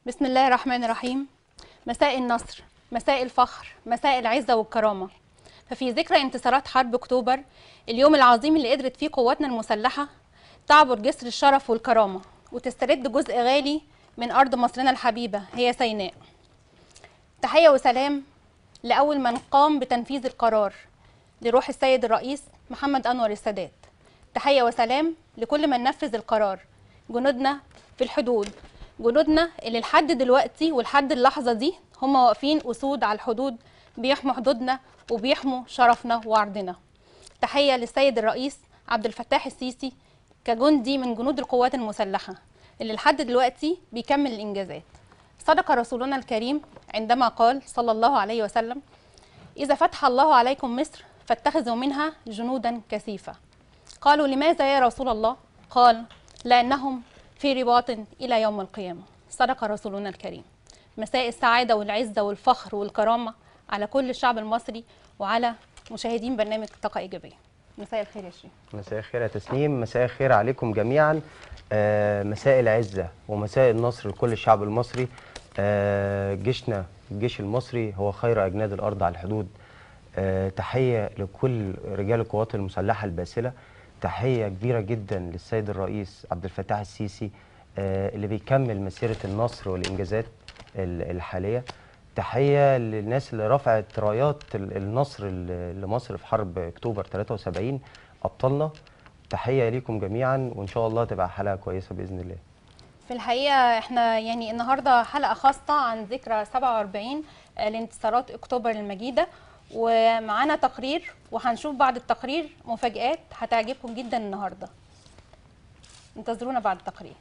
بسم الله الرحمن الرحيم مساء النصر مساء الفخر مساء العزة والكرامة ففي ذكرى انتصارات حرب أكتوبر اليوم العظيم اللي قدرت فيه قواتنا المسلحة تعبر جسر الشرف والكرامة وتسترد جزء غالي من أرض مصرنا الحبيبة هي سيناء تحية وسلام لأول من قام بتنفيذ القرار لروح السيد الرئيس محمد أنور السادات تحية وسلام لكل من نفذ القرار جنودنا في الحدود جنودنا اللي لحد دلوقتي ولحد اللحظة دي هم واقفين أسود على الحدود بيحموا حدودنا وبيحموا شرفنا وعرضنا تحية للسيد الرئيس عبد الفتاح السيسي كجندي من جنود القوات المسلحة اللي لحد دلوقتي بيكمل الإنجازات صدق رسولنا الكريم عندما قال صلى الله عليه وسلم إذا فتح الله عليكم مصر فاتخذوا منها جنودا كثيفة قالوا لماذا يا رسول الله قال لأنهم في رباط إلى يوم القيامة صدق رسولنا الكريم مساء السعادة والعزة والفخر والكرامة على كل الشعب المصري وعلى مشاهدين برنامج طاقة إيجابية مساء الخير يا شريف مساء الخير يا تسنيم مساء الخير عليكم جميعا آه، مساء العزة ومساء النصر لكل الشعب المصري آه، جيشنا الجيش المصري هو خير أجناد الأرض على الحدود آه، تحية لكل رجال القوات المسلحة الباسلة تحية كبيرة جدا للسيد الرئيس عبد الفتاح السيسي آه، اللي بيكمل مسيرة النصر والإنجازات ال- الحالية تحية للناس اللي رفعت رايات ال- النصر ل- لمصر في حرب أكتوبر 73 أبطالنا تحية ليكم جميعا وإن شاء الله تبقى حلقة كويسة بإذن الله في الحقيقة احنا يعني النهاردة حلقة خاصة عن ذكرى 47 آه، لانتصارات اكتوبر المجيدة ومعانا تقرير وهنشوف بعد التقرير مفاجآت هتعجبكم جدا النهاردة انتظرونا بعد التقرير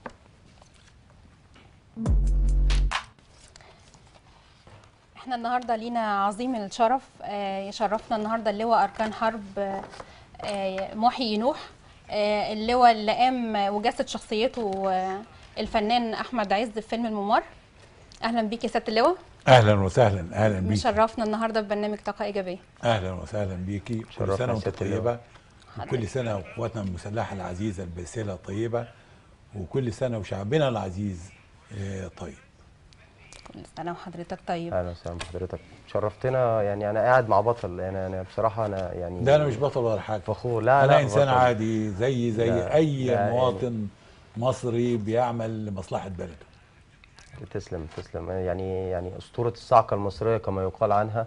احنا النهارده لينا عظيم الشرف آه، يشرفنا النهارده اللواء اركان حرب آه، آه، محيي نوح آه، اللواء اللي قام وجسد شخصيته آه، الفنان احمد عز في فيلم الممر اهلا بيك يا سياده اللواء اهلا وسهلا اهلا بيكي مشرفنا النهارده في برنامج طاقه ايجابيه اهلا وسهلا بيكي كل شرفنا سنه وانت سيادة اللواء. طيبه وكل سنه وقواتنا المسلحه العزيزه الباسله طيبه وكل سنه وشعبنا العزيز آه، طيب كل سنه وحضرتك طيب أهلا وسهلا بحضرتك شرفتنا يعني أنا قاعد مع بطل يعني أنا بصراحة أنا يعني ده انا مش بطل ولا حاجه فخور لا انا لا انسان بطل. عادي زي زي لا، اي لا، يعني- مواطن مصري بيعمل لمصلحه بلده تسلم تسلم يعني يعني أسطورة الصعقة المصرية كما يقال عنها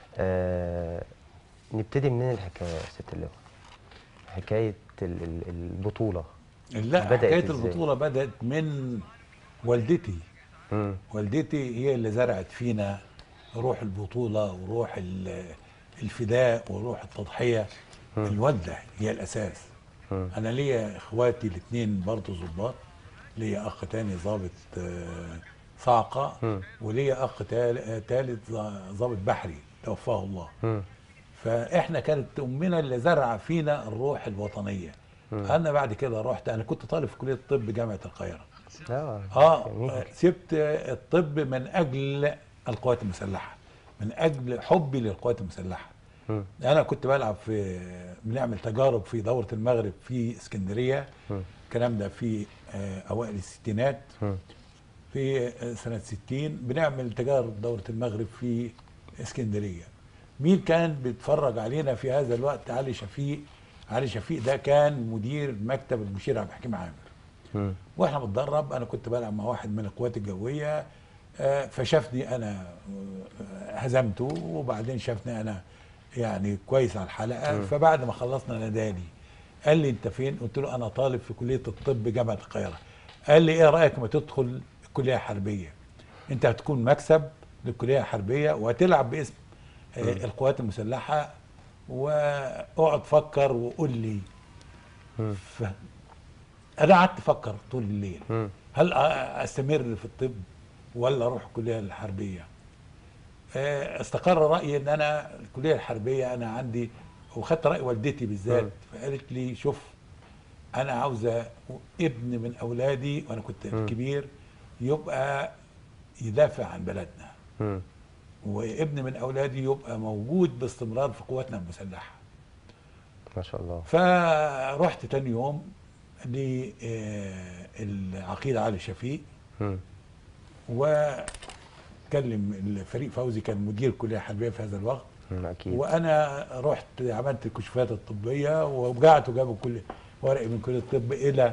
آه نبتدي منين الحكاية يا ست اللواء حكاية ال- ال- البطولة لا بدأت حكايه إزاي؟ البطوله بدات من والدتي مم. والدتي هي اللي زرعت فينا روح البطولة وروح ال- الفداء وروح التضحية الوالدة هي الأساس أنا ليا إخواتي الاثنين برضه ظباط ليا أخ تاني ضابط آه، صاعقة وليا أخ تال- تالت ضا- ضابط بحري توفاه الله مم. فاحنا كانت امنا اللي زرع فينا الروح الوطنيه انا بعد كده رحت انا كنت طالب في كليه الطب جامعه القاهره لا اه جميل. سبت الطب من اجل القوات المسلحه من اجل حبي للقوات المسلحه مم. انا كنت بلعب في بنعمل تجارب في دوره المغرب في اسكندريه الكلام ده في آه، اوائل الستينات مم. في آه، سنه 60 بنعمل تجارب دوره المغرب في اسكندريه مين كان بيتفرج علينا في هذا الوقت علي شفيق علي شفيق ده كان مدير مكتب المشير عبد الحكيم عامر مم. واحنا بنتدرب انا كنت بلعب مع واحد من القوات الجويه آه، فشافني انا آه، هزمته وبعدين شافني انا يعني كويس على الحلقه فبعد ما خلصنا ناداني قال لي انت فين؟ قلت له انا طالب في كليه الطب جامعه القاهره قال لي ايه رايك ما تدخل الكليه الحربيه؟ انت هتكون مكسب للكليه الحربيه وهتلعب باسم آه، القوات المسلحه واقعد فكر وقول لي ف... انا قعدت افكر طول الليل مم. هل أ- استمر في الطب ولا اروح الكليه الحربيه آه، استقر رايي ان انا الكليه الحربيه انا عندي وخدت راي والدتي بالذات مم. فقالت لي شوف انا عاوزه ابن من اولادي وانا كنت الكبير يبقى يدافع عن بلدنا مم. وابن من اولادي يبقى موجود باستمرار في قواتنا المسلحه ما شاء الله فرحت تاني يوم للعقيد علي شفيق مم. وكلم الفريق فوزي كان مدير كليه حربيه في هذا الوقت مم، اكيد وانا رحت عملت الكشوفات الطبيه ورجعت وجابوا كل ورقي من كليه الطب الى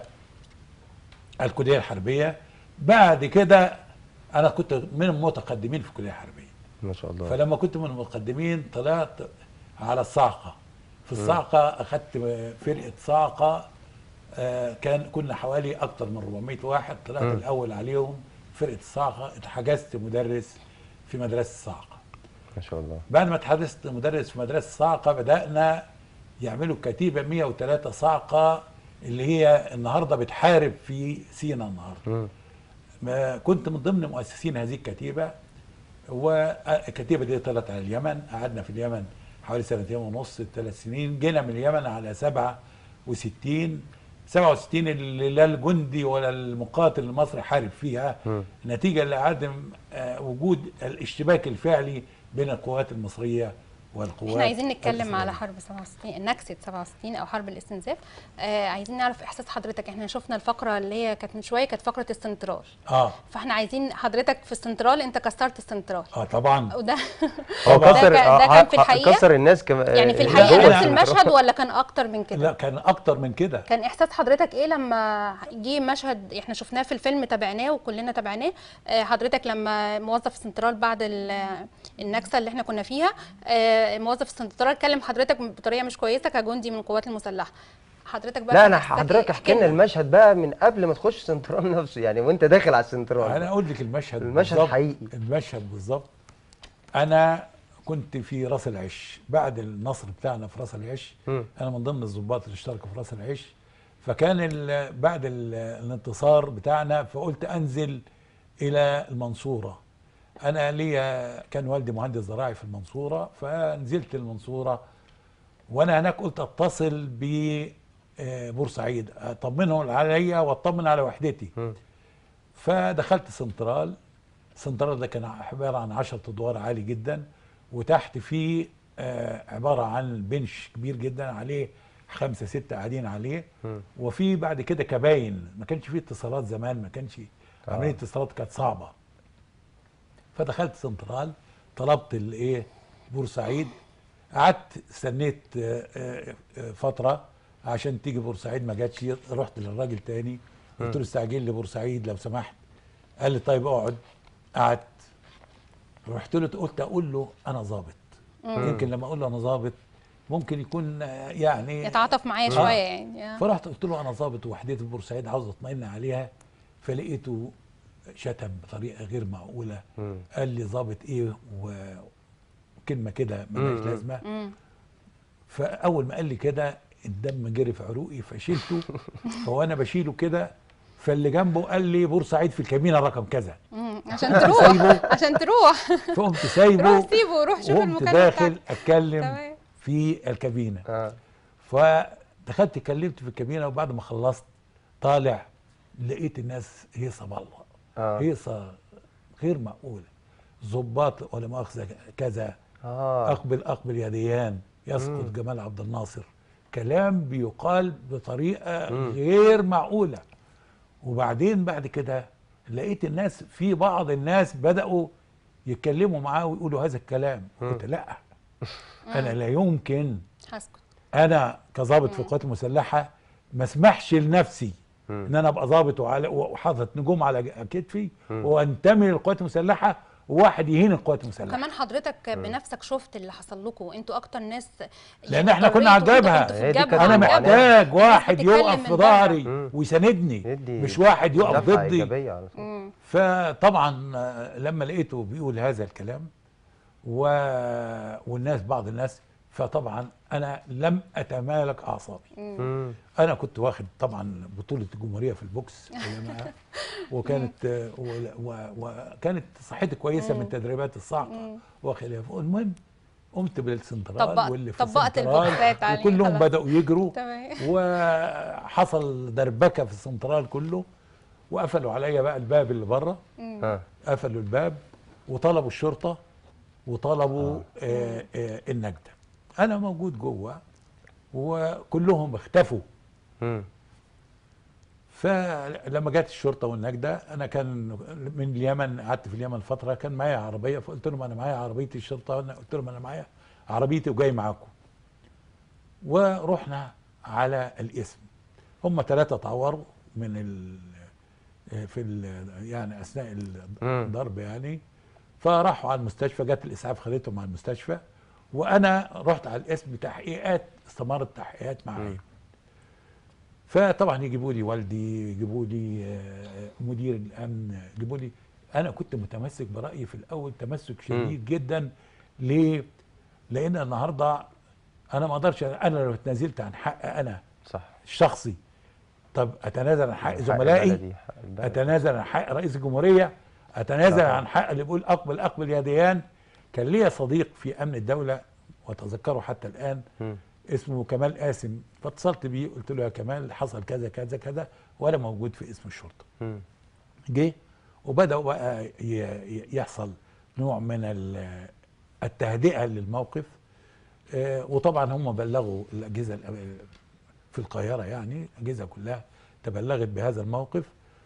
الكليه الحربيه بعد كده انا كنت من المتقدمين في الكليه الحربيه ما شاء الله فلما كنت من المتقدمين طلعت على الصاعقه في الصاعقه اخذت فرقه صاعقه آه، كان كنا حوالي اكتر من 400 واحد طلعت مم. الاول عليهم فرقه الصاعقه اتحجزت مدرس في مدرسه الصاعقه ما شاء الله بعد ما اتحدثت مدرس في مدرسه صاعقه بدانا يعملوا كتيبه 103 صاعقه اللي هي النهارده بتحارب في سينا النهارده مم. ما كنت من ضمن مؤسسين هذه الكتيبه والكتيبه دي طلعت على اليمن قعدنا في اليمن حوالي سنتين ونص ثلاث سنين جينا من اليمن على 67 67 اللي لا الجندي ولا المقاتل المصري حارب فيها مم. نتيجه لعدم آه، وجود الاشتباك الفعلي بين القوات المصريه والقوات احنا عايزين نتكلم الإسرائيلية. على حرب 67 نكسة 67 او حرب الاستنزاف آه عايزين نعرف احساس حضرتك احنا شفنا الفقره اللي هي كانت من شويه كانت فقره السنترال اه فاحنا عايزين حضرتك في السنترال انت كسرت السنترال اه طبعا وده هو طبعاً. كسر ده كان- ده آه، كان في آه، الحقيقة؟ كسر الناس كمان يعني في لا، الحقيقه لا، نفس لا. المشهد ولا كان اكتر من لا كده كان اكتر من كده كان احساس حضرتك ايه لما جه مشهد احنا شفناه في الفيلم تابعناه وكلنا تابعناه آه، حضرتك لما موظف السنترال بعد ال- النكسه اللي احنا كنا فيها آه، موظف السنترال كلم حضرتك بطريقه مش كويسه كجندي من القوات المسلحه حضرتك بقى لا كان انا إحساسك حضرتك إيه؟ احكي لنا المشهد بقى من قبل ما تخش سنترال نفسه يعني وانت داخل على السنترال انا اقول لك المشهد المشهد بالظبط. حقيقي. المشهد بالظبط انا كنت في راس العش بعد النصر بتاعنا في راس العش مم. انا من ضمن الضباط اللي اشتركوا في راس العش فكان ال- بعد ال- الانتصار بتاعنا فقلت انزل الى المنصوره انا ليا كان والدي مهندس زراعي في المنصوره فنزلت المنصوره وانا هناك قلت اتصل ب آه، بورسعيد اطمنهم عليا واطمن على وحدتي مم. فدخلت سنترال سنترال ده كان عباره عن 10 ادوار عالي جدا وتحت فيه آه، عباره عن بنش كبير جدا عليه خمسه سته قاعدين عليه مم. وفي بعد كده كباين ما كانش فيه اتصالات زمان ما كانش عمليه اتصالات كانت صعبه فدخلت سنترال طلبت الايه بورسعيد قعدت استنيت آه، آه، آه، فتره عشان تيجي بورسعيد ما جاتش رحت للراجل تاني قلت له استعجل لي بورسعيد لو سمحت قال لي طيب اقعد قعدت رحت له قلت اقول له انا ظابط يمكن لما اقول له انا ظابط ممكن يكون آه، يعني يتعاطف معايا آه. شويه يعني آه. فرحت قلت له انا ظابط وحدتي في بورسعيد عاوز اطمئن عليها فلقيته شتم بطريقه غير معقوله مم. قال لي ظابط ايه وكلمه كده ملهاش مم. لازمه مم. فاول ما قال لي كده الدم جري في عروقي فشيلته فوانا بشيله كده فاللي جنبه قال لي بورسعيد في الكابينه رقم كذا مم. عشان تروح عشان تروح فقمت سايبه روح سيبه روح شوف وقمت المكالمه داخل بتاعته اتكلم تمام. في الكابينه اه فدخلت اتكلمت في الكابينه وبعد ما خلصت طالع لقيت الناس هيصه بالله اه هيصه غير معقوله ظباط ولا مؤاخذه كذا اه اقبل اقبل يا ديان يسقط مم. جمال عبد الناصر كلام بيقال بطريقه مم. غير معقوله وبعدين بعد كده لقيت الناس في بعض الناس بداوا يتكلموا معاه ويقولوا هذا الكلام مم. قلت لا انا لا يمكن هسكت انا كظابط في القوات المسلحه ما اسمحش لنفسي مم. ان انا ابقى ظابط وعلى- وحاطط نجوم على كتفي مم. وانتمي للقوات المسلحه وواحد يهين القوات المسلحه وكمان حضرتك بنفسك شفت اللي حصل لكم انتوا اكتر ناس لأن إحنا كنا على اضطريتوا- الجبهة. انتوا في هي دي الجبهة كانت انا على معاناة. الجبهة. محتاج واحد بتتكلم يقف من في بره. ظهري مم. ويساندني يدي مش واحد يقف دفعة ضدي ايجابيه على طول مم. فطبعا آه، لما لقيته بيقول هذا الكلام و... والناس بعض الناس فطبعا انا لم اتمالك اعصابي مم. انا كنت واخد طبعا بطوله الجمهوريه في البوكس أيامها، وكانت آه، و- و- وكانت صحتي كويسه من تدريبات الصعقه وخلافه المهم قمت بالسنترال طبقت- واللي في طبقت السنترال البوكسات عليه وكلهم خلاص. بداوا يجروا تمام وحصل دربكه في السنترال كله وقفلوا عليا بقى الباب اللي بره اه قفلوا الباب وطلبوا الشرطه وطلبوا آه آه النجده انا موجود جوه وكلهم اختفوا مم. فلما جت الشرطه والنجده انا كان من اليمن قعدت في اليمن فتره كان معايا عربيه فقلت لهم انا معايا عربيه الشرطه أنا قلت لهم انا معايا عربيتي وجاي معاكم ورحنا على الاسم هم ثلاثه تعوروا من ال في ال يعني اثناء مم. الضرب يعني فراحوا على المستشفى جت الاسعاف خدتهم على المستشفى وانا رحت على الاسم تحقيقات استمرت تحقيقات معايا فطبعا يجيبوا لي والدي يجيبوا لي آه، مدير الامن يجيبوا لي انا كنت متمسك برايي في الاول تمسك شديد جدا ليه؟ لان النهارده انا ما اقدرش انا لو اتنازلت عن حق انا صح الشخصي طب اتنازل عن حق حق زملائي بلدي، حق البلد. اتنازل عن حق رئيس الجمهوريه اتنازل طبعا. عن حق اللي بيقول اقبل اقبل يا ديان كان ليا صديق في امن الدوله واتذكره حتى الان مم. اسمه كمال قاسم فاتصلت بيه قلت له يا كمال حصل كذا كذا كذا وانا موجود في اسم الشرطه مم. جه وبداوا بقى ي- ي- يحصل نوع من ال- التهدئه للموقف آه، وطبعا هم بلغوا الاجهزه الأ- في القاهره يعني الاجهزه كلها تبلغت بهذا الموقف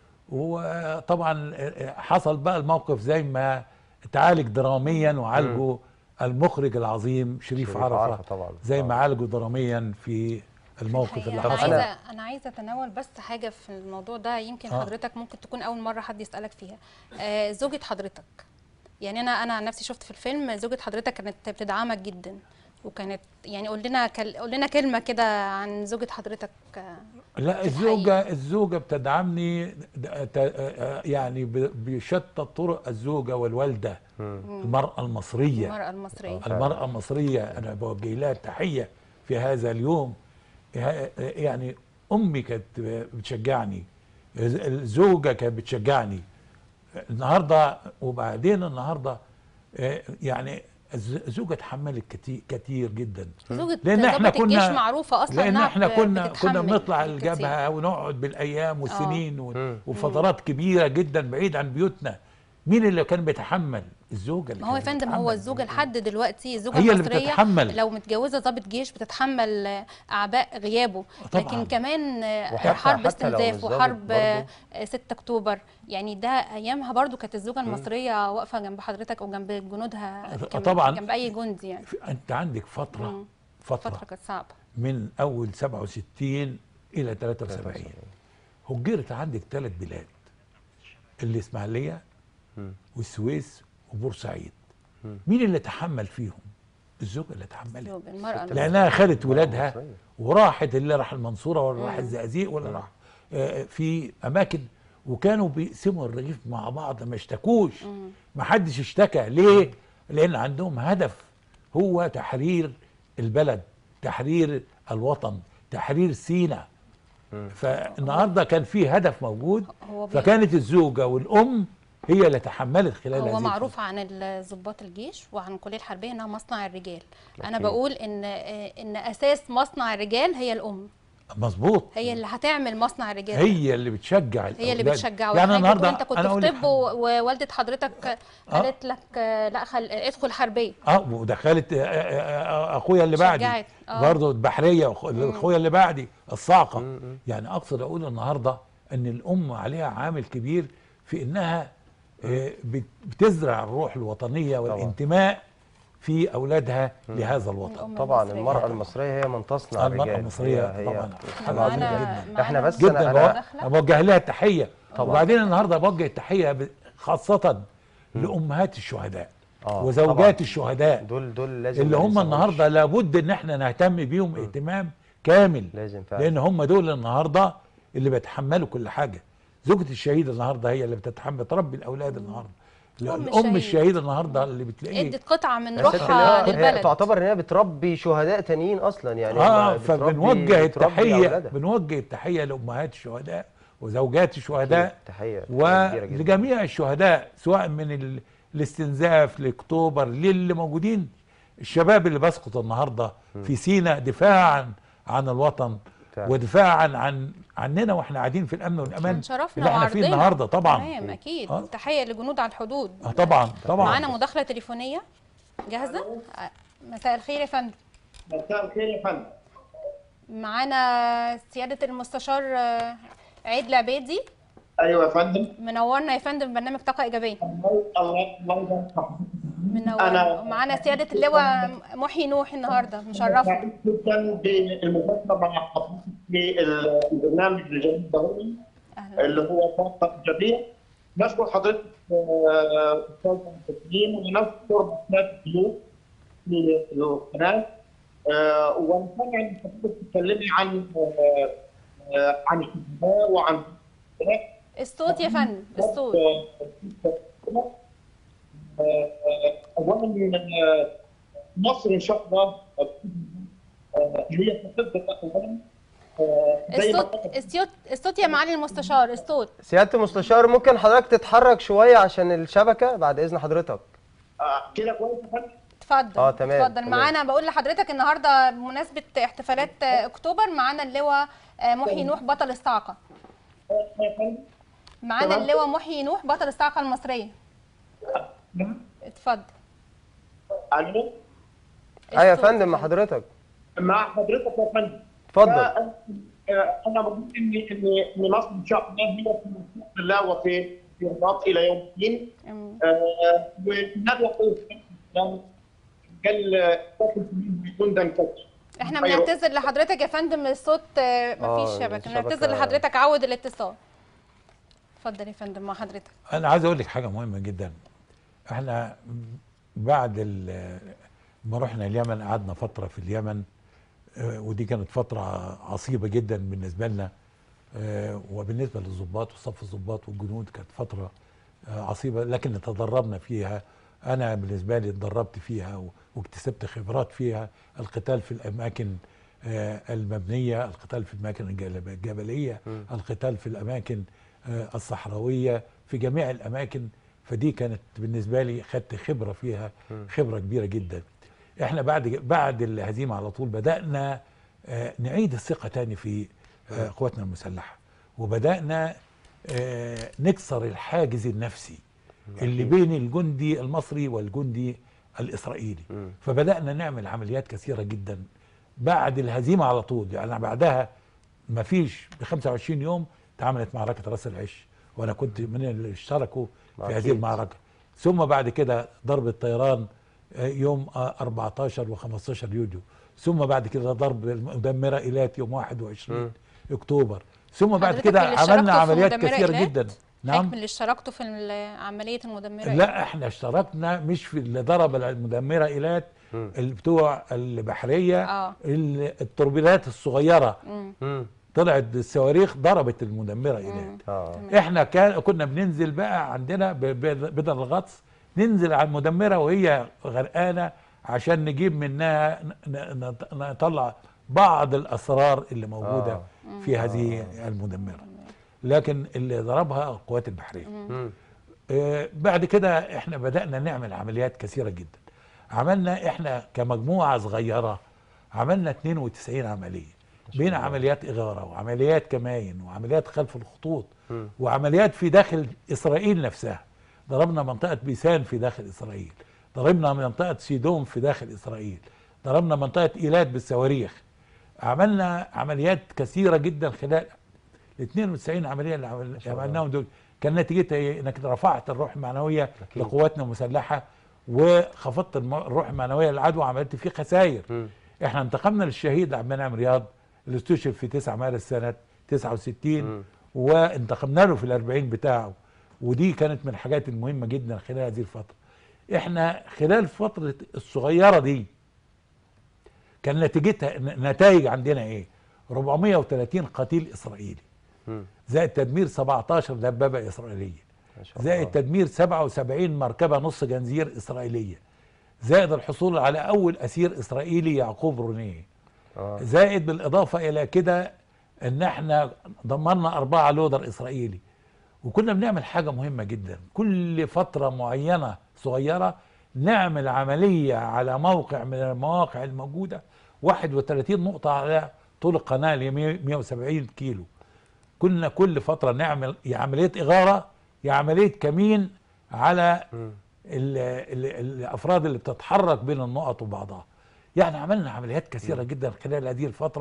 وطبعا آه، حصل بقى الموقف زي ما تعالج دراميا وعالجه المخرج العظيم شريف, شريف عرفه, عرفة طبعا. زي ما آه. عالجه دراميا في الموقف الحقيقة اللي انا حصل عايزه انا عايزه اتناول بس حاجه في الموضوع ده يمكن آه. حضرتك ممكن تكون اول مره حد يسالك فيها آه زوجة حضرتك يعني انا انا عن نفسي شفت في الفيلم زوجة حضرتك كانت بتدعمك جدا وكانت يعني قول لنا كل... قول لنا كلمه كده عن زوجة حضرتك آه، لا في الزوجة الزوجة بتدعمني د- ت- آه، يعني ب- بشتى الطرق الزوجة والوالدة المرأة المصرية المراه المصريه المرأة المصرية أنا بوجه لها التحية في هذا اليوم ه- يعني أمي كانت بتشجعني الزوجة كانت بتشجعني النهاردة وبعدين النهاردة آه، يعني الز- الزوجة اتحملت كتير, كتير جدا زوجة لان احنا ضابط الجيش كنا معروفه اصلا لان إنها احنا ب- كنا كنا بتتحمل بنطلع الكثير. الجبهه ونقعد بالايام والسنين و- مم. وفترات كبيره جدا بعيد عن بيوتنا مين اللي كان بيتحمل الزوجه اللي ما هو يا كانت فندم هو بتتحمل. الزوجه لحد دلوقتي الزوجه هي اللي المصريه بتتحمل. لو متجوزه ضابط جيش بتتحمل آه، اعباء غيابه طبعاً. لكن كمان آه، وحتى- حرب حتى لو استنزاف مش ضابط وحرب آه، برضه. آه، 6 اكتوبر يعني ده ايامها برضو كانت الزوجه المصريه واقفه جنب حضرتك وجنب جنودها آه، جنب- طبعاً. جنب اي جندي يعني في- انت عندك فتره مم. فتره, فتره كانت صعبه من اول 67 الى 73 هجرت عندك ثلاث بلاد الاسماعيليه مم. والسويس وبورسعيد مين اللي تحمل فيهم الزوجه اللي تحملت الزوجة، المراه المصرية. لانها خدت ولادها مصرية. وراحت اللي راح المنصوره ولا راح الزقازيق ولا راح آه، في اماكن وكانوا بيقسموا الرغيف مع بعض ما اشتكوش ما حدش اشتكى ليه لان عندهم هدف هو تحرير البلد تحرير الوطن تحرير سينا فالنهارده كان في هدف موجود هو بي- فكانت الزوجه والام هي اللي تحملت خلال هذه هو معروف عن ال- ضباط الجيش وعن الكليه الحربيه انها مصنع الرجال انا أكيد. بقول ان آه، ان اساس مصنع الرجال هي الام مظبوط هي اللي هتعمل مصنع الرجال ده. هي اللي بتشجع هي اللي الأولاد. بتشجعه يعني يعني النهارده انت كنت أنا أقول في لك طب و- ووالده حضرتك آه. قالت لك آه، لا خل... ادخل حربيه اه ودخلت آه، آه، آه، اخويا اللي بعدي شجعت، آه. برضه البحريه وأخو- اخويا اللي بعدي الصاعقه يعني اقصد اقول النهارده ان الام عليها عامل كبير في انها آه، بت- بتزرع الروح الوطنيه والانتماء في اولادها لهذا الوطن الأم طبعا المصرية. المرأة المصرية هي من تصنع المرأة الرجال المصرية هي طبعاً. هي حاجة عظيمة معانا- جدا احنا معانا بس جدا انا, بوجه, أنا مداخلة؟ بوجه لها التحيه طبعاً. وبعدين النهارده بوجه التحيه ب- خاصه لامهات الشهداء آه، وزوجات طبعاً. الشهداء دول دول لازم اللي ما هم ننساهمش. النهارده لابد ان احنا نهتم بيهم اهتمام كامل لازم فعلا لان هم دول النهارده اللي بيتحملوا كل حاجه زوجة الشهيد النهارده هي اللي بتتحمل تربي الاولاد النهارده أم الام الشهيد. الشهيد النهارده اللي بتلاقيه ادت قطعه من يا ست روحها اللي هو هي للبلد تعتبر ان هي بتربي شهداء تانيين اصلا يعني اه هم بتربي- فبنوجه بتربي التحيه أولادها. بنوجه التحيه لامهات الشهداء وزوجات الشهداء تحيه تحية كبيرة جدا. ولجميع الشهداء سواء من ال... الاستنزاف لاكتوبر للي موجودين الشباب اللي بسقط النهارده في سينا دفاعا عن الوطن فعلا. ودفاعا عن عننا واحنا قاعدين في الامن والامان شرفنا اللي احنا فيه وعرضنا. النهارده طبعا تمام اكيد آه. تحيه لجنود على الحدود آه طبعا طبعا معانا مداخله تليفونيه جاهزه آه، مساء الخير يا فندم مساء الخير يا فندم معانا سياده المستشار آه، عيد العبيدي ايوه يا فندم منورنا يا فندم برنامج طاقه ايجابيه الله الله الله يبارك فيك. منورنا أنا- معانا سياده اللواء محيي نوح النهارده مشرفنا سعيد جدا بالمشاركه مع حضرتك في البرنامج الجديد ضروري اهلا اللي هو طاقه ايجابيه نشكر حضرتك آه، استاذ تسليم ونشكر استاذ ضيوف في القناه آه، ونتمنى ان حضرتك تتكلمي عن آه، آه، عن الشباب وعن الصوت يا فندم الصوت اولا آه، مصر ان شاء الله آه، هي تقدم اولا آه، زي ما الصوت الصوت الصوت يا معالي المستشار الصوت سياده المستشار ممكن حضرتك تتحرك شويه عشان الشبكه بعد اذن حضرتك آه، كده كويس يا فندم؟ اتفضل آه، تمام، اتفضل تمام. معانا بقول لحضرتك النهارده بمناسبه احتفالات آه، اكتوبر معانا اللواء آه، محيي نوح بطل الصاعقه آه، يا فندم معانا تمام. اللواء محيي نوح بطل الصاعقه المصريه نعم. اتفضل الو ايوه يا الصوت فندم مع حضرتك مع حضرتك يا فندم اتفضل آه، آه، انا بقول ان ان ان مصر ان شاء الله هي في ملكوت الله وفي في الرباط الى يوم الدين أم، آه، والندوه في الاسلام قال داخل بدون دنكتش احنا أيوة. بنعتذر لحضرتك يا فندم الصوت آه، مفيش آه، شبكه الشبكة- بنعتذر لحضرتك عود الاتصال اتفضل يا فندم مع حضرتك انا عايز اقول لك حاجه مهمه جدا احنا بعد ال- ما رحنا اليمن قعدنا فتره في اليمن آه، ودي كانت فتره عصيبه جدا بالنسبه لنا آه، وبالنسبه للضباط وصف الضباط والجنود كانت فتره آه، عصيبه لكن تدربنا فيها انا بالنسبه لي اتدربت فيها و- واكتسبت خبرات فيها القتال في الاماكن آه، المبنيه القتال في الاماكن الجلب- الجبليه القتال في الاماكن آه، الصحراويه في جميع الاماكن فدي كانت بالنسبه لي خدت خبره فيها خبره كبيره جدا احنا بعد بعد الهزيمه على طول بدانا آه، نعيد الثقه تاني في آه، قواتنا المسلحه وبدانا آه، نكسر الحاجز النفسي اللي بين الجندي المصري والجندي الاسرائيلي فبدانا نعمل عمليات كثيره جدا بعد الهزيمه على طول يعني بعدها ما فيش ب 25 يوم اتعملت معركه راس العش وانا كنت من اللي اشتركوا في هذه أكيد. المعركه ثم بعد كده ضرب الطيران آه، يوم آه، 14 و15 يوليو ثم بعد كده ضرب المدمره ايلات يوم 21 اكتوبر ثم بعد حضرتك كده اللي اشتركتوا عملنا في عمليات مدمرة كثيره إيلات؟ جدا نعم اللي اشتركتوا في ال- عمليه المدمره إيه؟ لا احنا اشتركنا مش في اللي ضرب المدمره ايلات اللي بتوع البحريه آه. ال- التوربينات الصغيره مم. طلعت الصواريخ ضربت المدمره ايلات اه احنا كان كنا بننزل بقى عندنا ب- ب- بدل الغطس ننزل على المدمره وهي غرقانه عشان نجيب منها ن- ن- نطلع بعض الاسرار اللي موجوده آه. في هذه المدمره لكن اللي ضربها القوات البحريه مم. آه، بعد كده احنا بدأنا نعمل عمليات كثيرة جدا عملنا احنا كمجموعة صغيرة عملنا 92 عملية بين عمليات إغارة وعمليات كماين وعمليات خلف الخطوط وعمليات في داخل إسرائيل نفسها ضربنا منطقة بيسان في داخل إسرائيل ضربنا منطقة سيدوم في داخل إسرائيل ضربنا منطقة إيلات بالصواريخ عملنا عمليات كثيرة جدا خلال ال 92 عمليه اللي عمل- عملناهم دول كان نتيجتها ايه؟ انك رفعت الروح المعنويه أكيد. لقواتنا المسلحه وخفضت الم- الروح المعنويه للعدو وعملت فيه خسائر مم. احنا انتقمنا للشهيد عبد المنعم رياض اللي استشهد في 9 مارس سنه 69 مم. وانتقمنا له في الأربعين بتاعه ودي كانت من الحاجات المهمه جدا خلال هذه الفتره احنا خلال فتره الصغيره دي كان نتيجتها نتائج عندنا ايه 430 قتيل اسرائيلي مم. زائد تدمير 17 دبابه اسرائيليه ما شاء زائد الله. تدمير 77 مركبه نص جنزير اسرائيليه زائد الحصول على اول اسير اسرائيلي يعقوب رونيه اه زائد بالاضافه الى كده ان احنا دمرنا اربعه لودر اسرائيلي وكنا بنعمل حاجه مهمه جدا كل فتره معينه صغيره نعمل عمليه على موقع من المواقع الموجوده 31 نقطه على طول القناه اللي هي 170 كيلو كنا كل فتره نعمل يا عمليه اغاره يا عمليه كمين على مم. ال ال الافراد اللي بتتحرك بين النقط وبعضها يعني عملنا عمليات كثيره جدا خلال هذه الفتره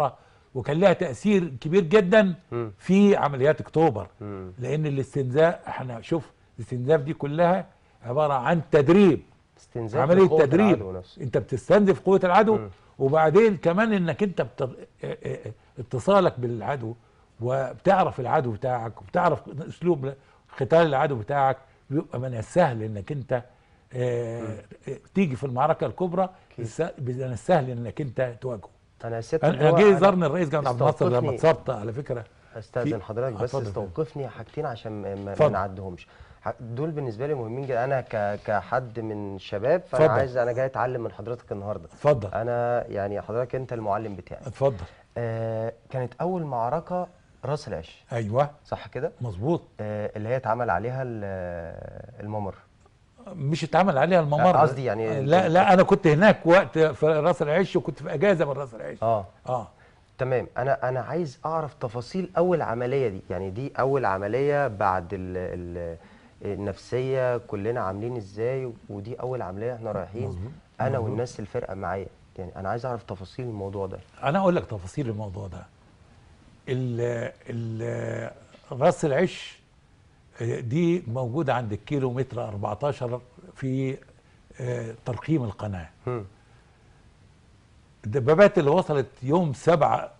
وكان لها تاثير كبير جدا مم. في عمليات اكتوبر مم. لان الاستنزاف احنا شوف الاستنزاف دي كلها عباره عن تدريب استنزاف عمليه لقوة تدريب العدو نفسه. انت بتستنزف قوه العدو مم. وبعدين كمان انك انت بت... اه- اه- اتصالك بالعدو وبتعرف العدو بتاعك وبتعرف اسلوب قتال العدو بتاعك بيبقى من السهل انك انت اه، اه، تيجي في المعركه الكبرى الس- من السهل انك انت تواجهه انا سيادة انا اللواء جه أنا زارني الرئيس جمال عبد الناصر لما استوقفني- اتصبت على فكره استاذن في- حضرتك بس اتفضل. استوقفني حاجتين عشان ما- ما ما اتفضل. نعدهمش ح- دول بالنسبه لي مهمين جدا انا ك- كحد من الشباب فانا اتفضل. عايز انا جاي اتعلم من حضرتك النهارده اتفضل انا يعني حضرتك انت المعلم بتاعي اتفضل آه كانت اول معركه راس العش ايوه صح كده مظبوط آه اللي هي اتعمل عليها ال- الممر مش اتعمل عليها الممر قصدي يعني لا لا انا كنت هناك وقت في راس العش وكنت في اجازه من راس العش اه اه تمام انا انا عايز اعرف تفاصيل اول عمليه دي يعني دي اول عمليه بعد ال ال النفسيه كلنا عاملين ازاي ودي اول عمليه احنا رايحين مظبوط. انا مظبوط. والناس الفرقه معايا يعني انا عايز اعرف تفاصيل الموضوع ده انا اقول لك تفاصيل الموضوع ده ال ال راس العش آه، دي موجوده عند الكيلو متر 14 في آه، ترقيم القناه هم. الدبابات اللي وصلت يوم 7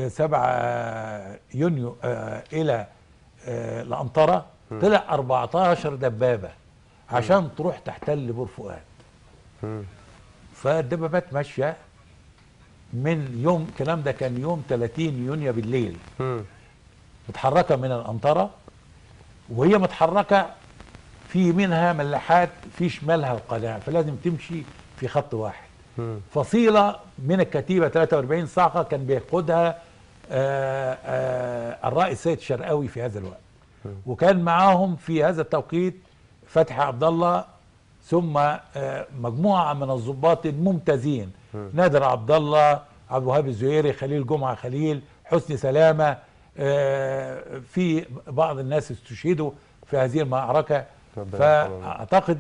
7 يونيو آه، الى آه، الانطره طلع 14 دبابه عشان تروح تحتل بور فؤاد هم. فالدبابات ماشيه من يوم الكلام ده كان يوم 30 يونيو بالليل هم. متحركه من الانطره وهي متحركه في منها ملاحات في شمالها القناه فلازم تمشي في خط واحد هم. فصيله من الكتيبه 43 صاعقه كان بيقودها آه، آه، الرائد سيد شرقاوي في هذا الوقت وكان معاهم في هذا التوقيت فتحي عبد الله ثم آه، مجموعه من الضباط الممتازين نادر عبد الله عبد الوهاب الزهيري خليل جمعه خليل حسني سلامه آه، في بعض الناس استشهدوا في هذه المعركه ربنا يرحمهم. فاعتقد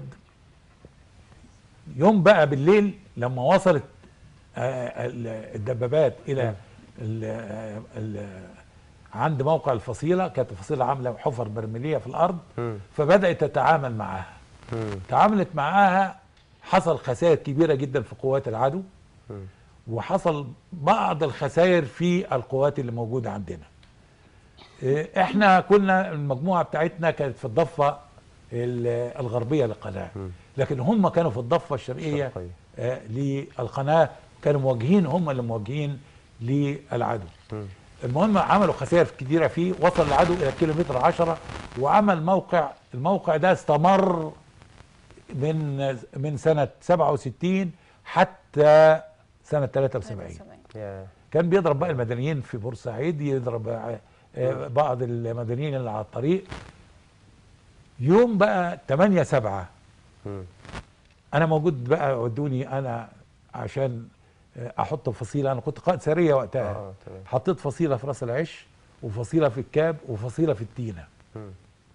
يوم بقى بالليل لما وصلت آه، ال- الدبابات الى ال ال عند موقع الفصيله كانت الفصيله عامله حفر برميليه في الارض مم. فبدات تتعامل معاها هم. تعاملت معاها حصل خسائر كبيره جدا في قوات العدو مم. وحصل بعض الخسائر في القوات اللي موجوده عندنا إيه، احنا كنا المجموعه بتاعتنا كانت في الضفه ال- الغربيه للقناه لكن هم كانوا في الضفه الشرقيه الشرقية. آه، للقناه كانوا موجهين هم اللي موجهين للعدو المهم عملوا خسائر كتيره فيه وصل العدو الى كيلومتر 10 وعمل موقع الموقع ده استمر من من سنه 67 حتى سنه 73 يا كان بيضرب بقى المدنيين في بورسعيد يضرب آه، آه، بعض المدنيين اللي على الطريق يوم بقى 8 7 هم. انا موجود بقى ودوني انا عشان آه، احط فصيله انا كنت قائد سريه وقتها آه، تمام. حطيت فصيله في راس العش وفصيله في الكاب وفصيله في التينه هم.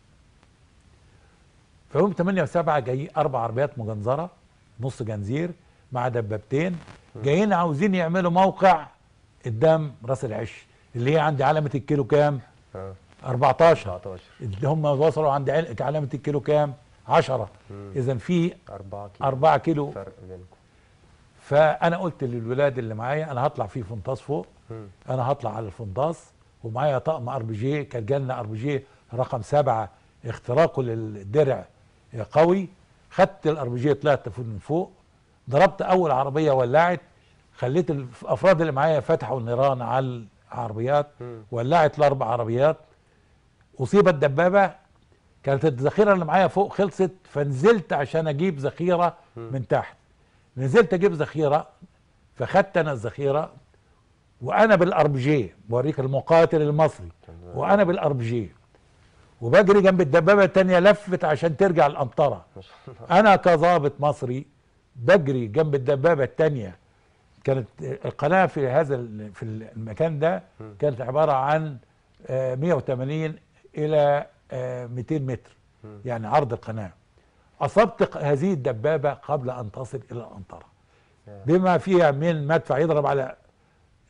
فيوم 8 و7 جاي اربع عربيات مجنزره نص جنزير مع دبابتين جايين عاوزين يعملوا موقع قدام راس العش اللي هي عند علامه الكيلو كام؟ اه 14 14 اللي هم وصلوا عند عل- علامه الكيلو كام؟ 10 اذا في 4 كيلو 4 كيلو فرق بينكم فانا قلت للولاد اللي معايا انا هطلع في فنطاس فوق مم. انا هطلع على الفنطاس ومعايا طقم ار بي جي كان جالنا ار بي جي رقم سبعة اختراقه للدرع قوي خدت الار بي جي طلعت من فوق ضربت اول عربيه ولعت خليت الافراد اللي معايا فتحوا النيران على العربيات مم. ولعت الاربع عربيات اصيبت دبابه كانت الذخيره اللي معايا فوق خلصت فنزلت عشان اجيب ذخيره من تحت نزلت اجيب ذخيره فخدت انا الذخيره وانا بالار بي جي بوريك المقاتل المصري وانا بالار بي جي وبجري جنب الدبابه الثانيه لفت عشان ترجع القنطره ما شاء الله انا كظابط مصري بجري جنب الدبابه الثانيه كانت القناه في هذا ال- في المكان ده كانت عباره عن آه، 180 الى آه، 200 متر يعني عرض القناه اصبت ق- هذه الدبابه قبل ان تصل الى القنطره بما فيها من مدفع يضرب على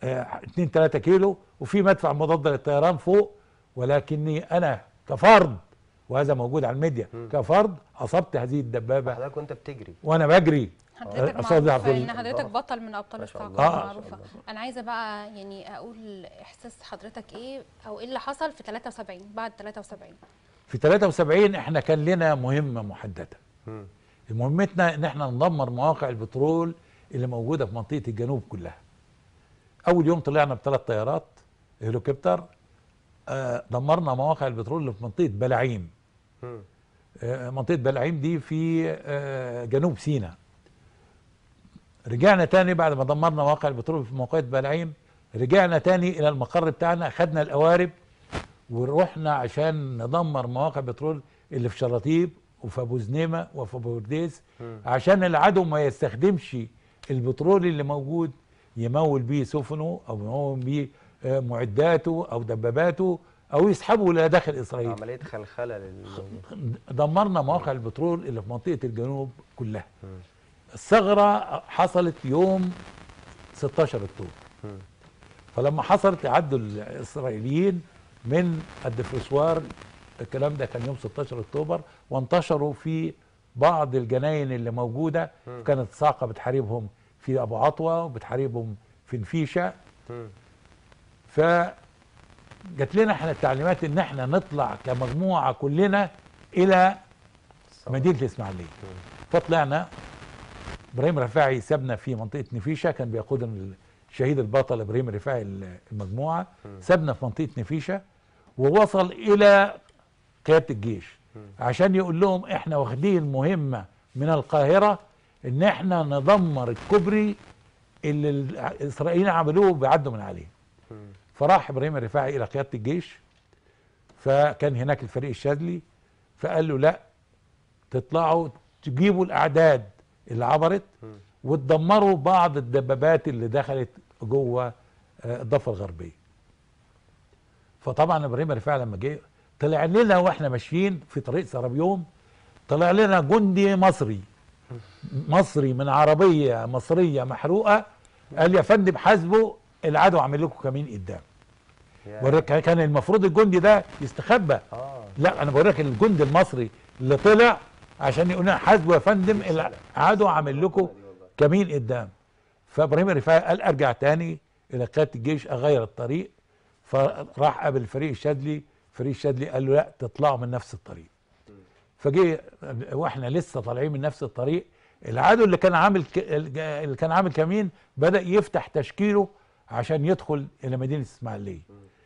2 3 كيلو وفي مدفع مضاد للطيران فوق ولكني انا كفرد وهذا موجود على الميديا كفرد اصبت هذه الدبابه حضرتك وانت بتجري وانا بجري حضرتك أصابع معروف في ان ال- حضرتك بطل من ابطال ما شاء الصاعقه الله. آه. معروفه انا عايزه بقى يعني اقول احساس حضرتك ايه او ايه اللي حصل في 73 بعد 73 في 73 احنا كان لنا مهمه محدده مم. مهمتنا ان احنا ندمر مواقع البترول اللي موجوده في منطقه الجنوب كلها اول يوم طلعنا بثلاث طيارات هليكوبتر آه دمرنا مواقع البترول اللي في منطقه بلاعيم مم. آه منطقه بلاعيم دي في آه جنوب سيناء رجعنا تاني بعد ما دمرنا مواقع البترول في موقعة بلاعيم رجعنا تاني الى المقر بتاعنا اخدنا القوارب ورحنا عشان ندمر مواقع البترول اللي في شراطيب وفي ابو زنيمه وفي ابو برديس عشان العدو ما يستخدمش البترول اللي موجود يمول بيه سفنه او يمول بيه آه، معداته او دباباته او يسحبه الى داخل اسرائيل عمليه خلخله للموضوع دمرنا مواقع البترول اللي في منطقه الجنوب كلها الثغره حصلت يوم 16 اكتوبر مم. فلما حصلت عدوا الاسرائيليين من الدفرسوار الكلام ده كان يوم 16 اكتوبر وانتشروا في بعض الجناين اللي موجوده كانت الصاعقه بتحاربهم في ابو عطوه وبتحاربهم في نفيشه مم. فجات لنا احنا التعليمات ان احنا نطلع كمجموعه كلنا الى مدينه الاسماعيليه فطلعنا ابراهيم رفاعي سابنا في منطقه نفيشه كان بيقود الشهيد البطل ابراهيم رفاعي المجموعه سابنا في منطقه نفيشه ووصل الى قياده الجيش عشان يقول لهم احنا واخدين مهمه من القاهره ان احنا ندمر الكوبري اللي الاسرائيليين عملوه بيعدوا من عليه فراح ابراهيم الرفاعي الى قياده الجيش فكان هناك الفريق الشاذلي فقال له لا تطلعوا تجيبوا الاعداد اللي عبرت وتدمروا بعض الدبابات اللي دخلت جوه آه، الضفه الغربيه فطبعا ابراهيم الرفاعي لما جه طلع لنا واحنا ماشيين في طريق سرابيوم طلع لنا جندي مصري مصري من عربيه مصريه محروقه قال يا فندم حاسبوا العدو عامل لكم كمين قدام يا- وريك- كان المفروض الجندي ده يستخبى اه لا انا بوريك الجندي المصري اللي طلع عشان يقول لنا حاسبوا يا فندم العدو عامل لكم كمين قدام فابراهيم الرفاعي قال ارجع تاني الى قياده الجيش اغير الطريق فراح قابل الفريق الشاذلي الفريق الشاذلي قال له لا تطلعوا من نفس الطريق فجه واحنا لسه طالعين من نفس الطريق العدو اللي كان عامل ك... اللي كان عامل كمين بدا يفتح تشكيله عشان يدخل الى مدينه اسماعيليه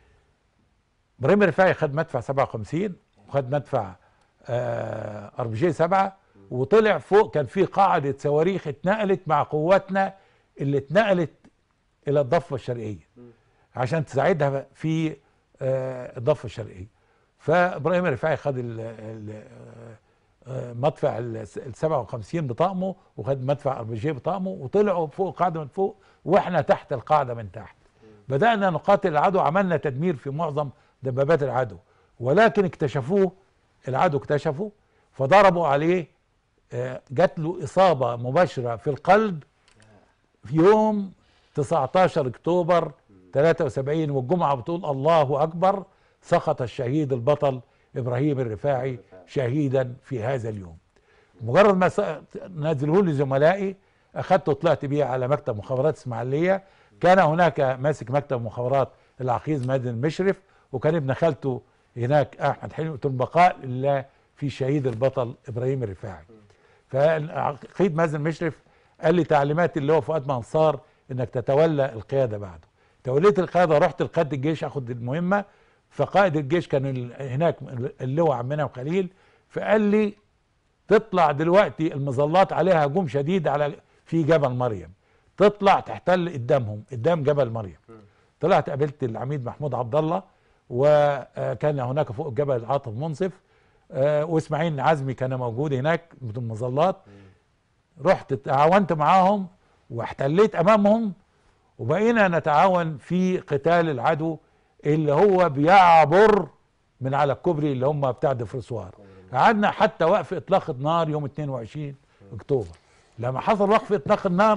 ابراهيم الرفاعي خد مدفع 57 وخد مدفع ار بي جي 7 وطلع فوق كان في قاعده صواريخ اتنقلت مع قواتنا اللي اتنقلت الى الضفه الشرقيه عشان تساعدها في آه، الضفه الشرقيه فابراهيم الرفاعي خد ال- ال- آه، مدفع ال 57 بطقمه وخد مدفع ار بي جي بطقمه وطلعوا فوق القاعده من فوق واحنا تحت القاعده من تحت بدانا نقاتل العدو عملنا تدمير في معظم دبابات العدو ولكن اكتشفوه العدو اكتشفوا فضربوا عليه آه، جات له اصابه مباشره في القلب في يوم 19 اكتوبر 73 والجمعه بتقول الله اكبر سقط الشهيد البطل ابراهيم الرفاعي شهيدا في هذا اليوم مجرد ما س- نزلوه لي زملائي اخذته وطلعت بيه على مكتب مخابرات اسماعيليه كان هناك ماسك مكتب مخابرات العقيد مازن المشرف وكان ابن خالته هناك احمد حلمي قلت لهم بقاء لله في شهيد البطل ابراهيم الرفاعي فالعقيد مازن مشرف قال لي تعليمات اللي هو فؤاد منصار انك تتولى القياده بعده توليت القياده رحت لقياده الجيش اخد المهمه فقائد الجيش كان ال- هناك اللواء عمنا خليل فقال لي تطلع دلوقتي المظلات عليها هجوم شديد على في جبل مريم تطلع تحتل قدامهم قدام جبل مريم طلعت قابلت العميد محمود عبد الله وكان هناك فوق الجبل عاطف منصف آه، واسماعيل عزمي كان موجود هناك بالمظلات رحت تعاونت معاهم واحتليت امامهم وبقينا نتعاون في قتال العدو اللي هو بيعبر من على الكوبري اللي هم بتاع دفرسوار قعدنا حتى وقف اطلاق النار يوم 22 اكتوبر لما حصل وقف اطلاق النار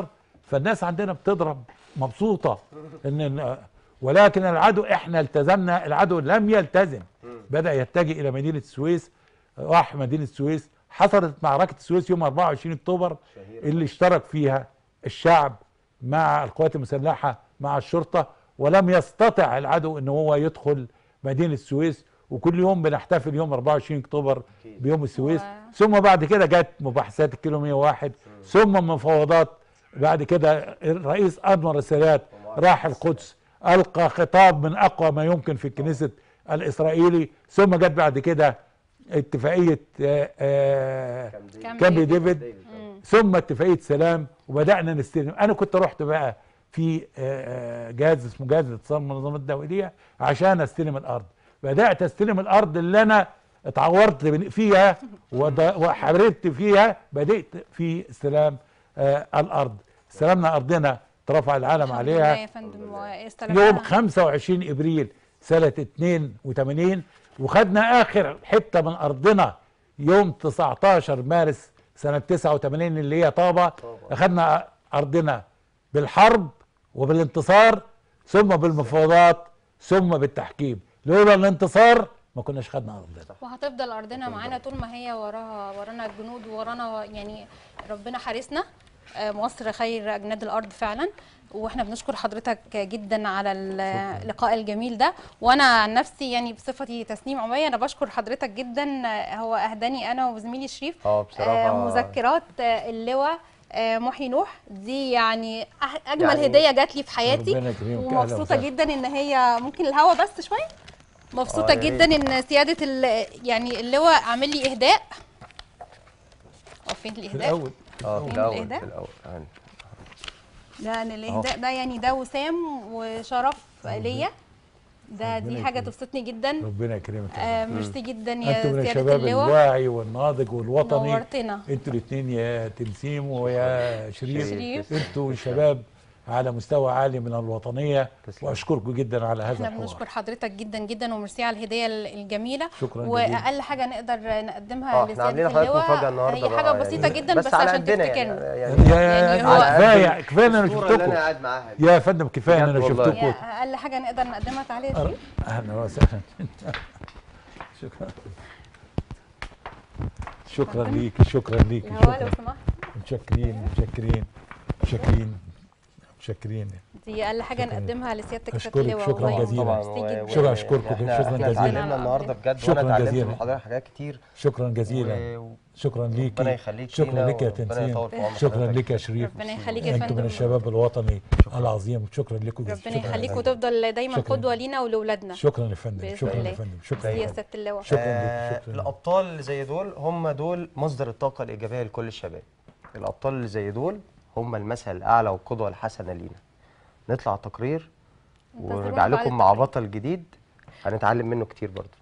فالناس عندنا بتضرب مبسوطه ان إن- ولكن العدو احنا التزمنا العدو لم يلتزم بدا يتجه الى مدينه السويس راح مدينه السويس حصلت معركه السويس يوم 24 اكتوبر اللي اشترك فيها الشعب مع القوات المسلحه مع الشرطه ولم يستطع العدو ان هو يدخل مدينه السويس وكل يوم بنحتفل يوم 24 اكتوبر بيوم السويس و- ثم بعد كده جت مباحثات الكيلو 101 ثم مفاوضات بعد كده الرئيس انور السادات راح القدس القى خطاب من اقوى ما يمكن في الكنيسة الاسرائيلي ثم جت بعد كده اتفاقيه آه، آه، كامب كامب ديفيد. ديفيد ثم اتفاقيه سلام وبدانا نستلم انا كنت رحت بقى في آه، آه، جهاز اسمه جهاز الاتصال من المنظمات الدوليه عشان استلم الارض بدات استلم الارض اللي انا اتعورت بن- فيها وض- وحررت فيها بدات في استلام آه، الارض استلمنا ارضنا ترفع العالم الحمد لله عليها يا فندم واستلمنا- يوم 25 ابريل سنه 82 وخدنا اخر حته من ارضنا يوم 19 مارس سنه 89 اللي هي طابه اخدنا ارضنا بالحرب وبالانتصار ثم بالمفاوضات ثم بالتحكيم لولا الانتصار ما كناش خدنا ارضنا وهتفضل ارضنا معانا طول ما هي وراها ورانا الجنود ورانا يعني ربنا حارسنا آه، مصر خير اجناد الارض فعلا واحنا بنشكر حضرتك جدا على اللقاء الجميل ده وانا عن نفسي يعني بصفتي تسنيم عمية انا بشكر حضرتك جدا آه، هو اهداني انا وزميلي شريف اه بصراحه آه، مذكرات آه، اللواء آه، محي نوح دي يعني أح- اجمل يعني هديه جات لي في حياتي ربنا يكرمك، أهلا ومبسوطه وسهلا. جدا ان هي ممكن الهوا بس شويه مبسوطه آه، يا جدا ان سياده ال- يعني اللواء عامل لي اهداء هو فين في الاهداء الاول اه في فين الاول الإهداء؟ في الاول يعني ده أنا الاهداء ده يعني ده وسام وشرف ليا ده دي ربنا حاجه يكرمك. تبسطني جدا ربنا يكرمك يا آه ميرسي جدا يا انتوا من سياده الشباب اللواء الواعي والناضج والوطني نورتنا انتوا الاثنين يا تنسيم ويا شريف شريف. انتوا شباب على مستوى عالي من الوطنيه تسلم. واشكركم جدا على هذا احنا الحوار بنشكر حضرتك جدا جدا وميرسي على الهديه الجميله شكراً جزيلاً. واقل حاجه نقدر نقدمها اه احنا عاملين لسياده لحضرتك مفاجاه اللواء النهارده هي حاجه بقى بسيطه يعني. جدا بس بس على عشان قدنا تفتكرنا يعني يا يعني يا هو- كفايه كفايه ان انا الصورة اللي انا شفتكم قاعد معاها دي. يا فندم كفايه ان انا بجد والله. شفتكم هي اقل حاجه نقدر نقدمها تعالى يا شريف اهلا وسهلا شكرا شكرا ليك شكرا ليك الهواء لو شكرا سمحت متشكرين متشكرين متشكرين متشكرين دي اقل حاجه شكراً. نقدمها لسيادتك أشكرك سياده اللواء شكراً والله جزيلاً. ميرسي طبعا جدا. و- شكراً، و- أشكركم، احنا شكراً احنا جزيلاً. اتعلمنا النهارده بجد شكراً وانا اتعلمت جزيلاً. من حضرتك حاجات كتير شكرا جزيلا و- شكرا ليك ربنا يخليك شكرا لينا لك يا وربنا تنسيم يطول في عمر شكرا حضرتك. لك يا شريف ربنا يخليك يا انتم من فندم الشباب الوطني العظيم شكرا لكم ربنا شكراً يخليك جزيلاً. وتفضل دايما شكراً. قدوه لينا ولولادنا شكرا يا فندم بإذن شكرا الله. يا فندم شكرا ميرسي يا يا فندم سياده اللواء شكراً آه، لك، شكراً. الابطال اللي زي دول هم دول مصدر الطاقه الايجابيه لكل الشباب الابطال اللي زي دول هم المثل الاعلى والقدوه الحسنه لينا نطلع تقرير انتظرونا ونرجع بعد لكم مع التقرير. بطل جديد هنتعلم منه كتير برضه